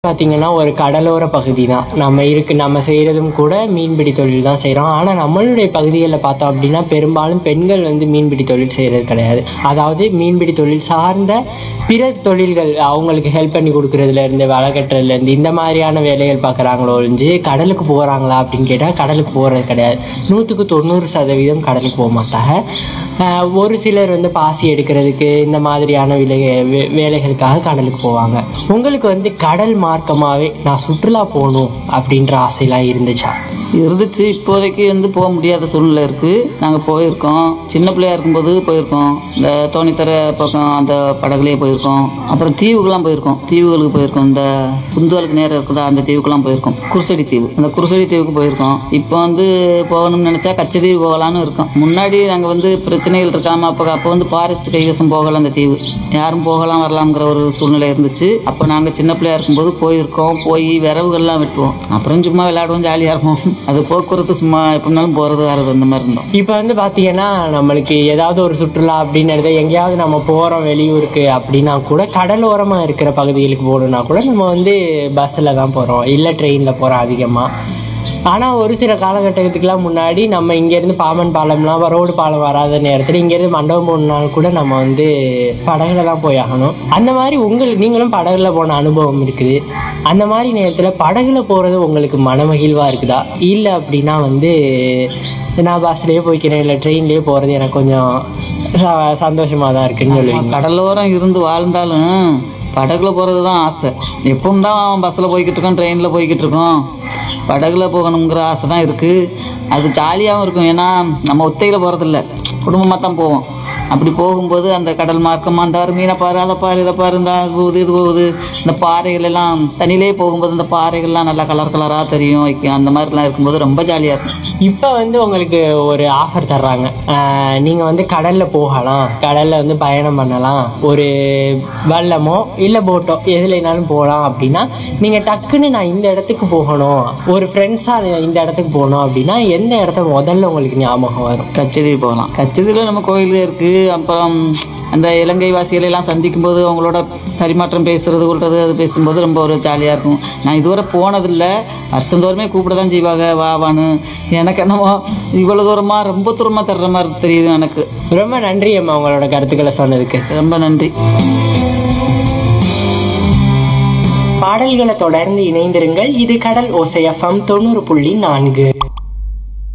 பார்த்தீங்கன்னா ஒரு கடலோர பகுதி தான் நம்ம இருக்கு நம்ம செய்கிறதும் கூட மீன்பிடி தொழில் தான் செய்கிறோம் ஆனால் நம்மளுடைய பகுதிகளில் பார்த்தோம் அப்படின்னா பெரும்பாலும் பெண்கள் வந்து மீன்பிடி தொழில் செய்கிறது கிடையாது அதாவது மீன்பிடி தொழில் சார்ந்த பிற தொழில்கள் அவங்களுக்கு ஹெல்ப் பண்ணி கொடுக்குறதுல இருந்து வலை கட்டுறதுல இருந்து இந்த மாதிரியான வேலைகள் பார்க்குறாங்களோ ஒழிஞ்சு கடலுக்கு போகிறாங்களா அப்படின்னு கேட்டால் கடலுக்கு போகிறது கிடையாது நூற்றுக்கு தொண்ணூறு சதவீதம் கடலுக்கு போக மாட்டாங்க ஆஹ் ஒரு சிலர் வந்து பாசி எடுக்கிறதுக்கு இந்த மாதிரியான விலை வே- வேலைகளுக்காக கடலுக்கு போவாங்க உங்களுக்கு வந்து கடல் மார்க்கமாகவே நான் சுற்றுலா போகணும் அப்படின்ற ஆசைலாம் இருந்துச்சா இருந்துச்சு இப்போதைக்கு வந்து போக முடியாத சூழ்நிலை இருக்குது நாங்கள் போயிருக்கோம் சின்ன பிள்ளையா இருக்கும்போது போயிருக்கோம் இந்த தோணித்தர பக்கம் அந்த படகுலேயே போயிருக்கோம் அப்புறம் தீவுக்கெல்லாம் போயிருக்கோம் தீவுகளுக்கு போயிருக்கோம் இந்த குந்துவலுக்கு நேரம் இருக்குதா அந்த தீவுக்கெல்லாம் போயிருக்கோம் குருசடி தீவு அந்த குருசடி தீவுக்கு போயிருக்கோம் இப்போ வந்து போகணும்னு நினச்சா கச்சதீவு போகலான்னு இருக்கோம் முன்னாடி நாங்கள் வந்து பிரச்சனைகள் இருக்காமல் அப்போ அப்போ வந்து ஃபாரஸ்ட் கைவசம் போகலாம் அந்த தீவு யாரும் போகலாம் வரலாம்ங்கிற ஒரு சூழ்நிலை இருந்துச்சு அப்போ நாங்கள் சின்ன பிள்ளையா இருக்கும்போது போயிருக்கோம் போய் விரவுகள்லாம் வெட்டுவோம் அப்புறம் சும்மா விளையாடுவோம் ஜாலியாக இருப்போம் அது போக்குவரத்து சும்மா எப்படினாலும் போகிறது வர்றது அந்த மாதிரி இருந்தோம் இப்போ வந்து பார்த்தீங்கன்னா நம்மளுக்கு ஏதாவது ஒரு சுற்றுலா அப்படின்னு எடுத்தா எங்கேயாவது நம்ம போகிறோம் வெளியூருக்கு அப்படின்னா கூட கடலோரமாக இருக்கிற பகுதிகளுக்கு போகணுன்னா கூட நம்ம வந்து பஸ்ஸில் தான் போகிறோம் இல்லை ட்ரெயினில் போகிறோம் அதிகமாக ஆனால் ஒரு சில காலகட்டத்துக்குலாம் முன்னாடி நம்ம இங்கேருந்து பாமன் பாலம்லாம் ரோடு பாலம் வராத நேரத்தில் இங்கேருந்து மண்டபம் போகணுனாலும் கூட நம்ம வந்து படகுல தான் போய் ஆகணும் அந்த மாதிரி உங்களுக்கு நீங்களும் படகுல போன அனுபவம் இருக்குது அந்த மாதிரி நேரத்தில் படகுல போகிறது உங்களுக்கு மனமகிழ்வாக இருக்குதா இல்லை அப்படின்னா வந்து நான் பஸ்லேயே போய்க்கிறேன் இல்லை ட்ரெயின்லேயே போகிறது எனக்கு கொஞ்சம் ச- சந்தோஷமா தான் இருக்குன்னு சொல்லுவீங்க கடலோரம் இருந்து வாழ்ந்தாலும் படகுல போகிறது தான் ஆசை எப்பவும் தான் பஸ்ஸில் போய்கிட்டு இருக்கோம் ட்ரெயினில் போய்கிட்டு இருக்கோம் படகுல போகணுங்கிற ஆசை தான் இருக்குது அது ஜாலியாகவும் இருக்கும் ஏன்னா நம்ம ஒத்தையில் போகிறதில்ல குடும்பமாக தான் போவோம் அப்படி போகும்போது அந்த கடல் மார்க்கமாக அந்த ஒரு மீனை பாரு அதை பாரு இதை பாரு இந்த அது போகுது இது போகுது இந்த பாறைகள் எல்லாம் தண்ணியிலே போகும்போது இந்த பாறைகள்லாம் நல்லா கலர் கலராக தெரியும் வைக்கும் அந்த மாதிரிலாம் இருக்கும்போது ரொம்ப ஜாலியாக இருக்கும் இப்போ வந்து உங்களுக்கு ஒரு ஆஃபர் தர்றாங்க நீங்கள் வந்து கடலில் போகலாம் கடலில் வந்து பயணம் பண்ணலாம் ஒரு வல்லமோ இல்லை போட்டோ எதுலனாலும் போகலாம் அப்படின்னா நீங்கள் டக்குன்னு நான் இந்த இடத்துக்கு போகணும் ஒரு ஃப்ரெண்ட்ஸாக இந்த இடத்துக்கு போகணும் அப்படின்னா எந்த இடத்த முதல்ல உங்களுக்கு ஞாபகம் வரும் கச்சேரி போகலாம் கச்சேரியில் நம்ம கோயில் இருக்குது அப்புறம் அந்த இலங்கை வாசிகளை எல்லாம் சந்திக்கும் போது அவங்களோட பரிமாற்றம் பேசுறது கொள்றது அது பேசும்போது ரொம்ப ஒரு ஜாலியாக இருக்கும் நான் இதுவரை போனதில்லை வருஷந்தோறுமே கூப்பிட தான் செய்வாங்க வா வான்னு எனக்கு என்னமோ இவ்வளோ தூரமாக ரொம்ப தூரமாக தர்ற மாதிரி தெரியுது எனக்கு ரொம்ப நன்றி அம்மா உங்களோட கருத்துக்களை சொன்னதுக்கு ரொம்ப நன்றி பாடல்களை தொடர்ந்து இணைந்திருங்கள் இது கடல் ஓசைஎஃப்எம் தொண்ணூறு புள்ளி நான்கு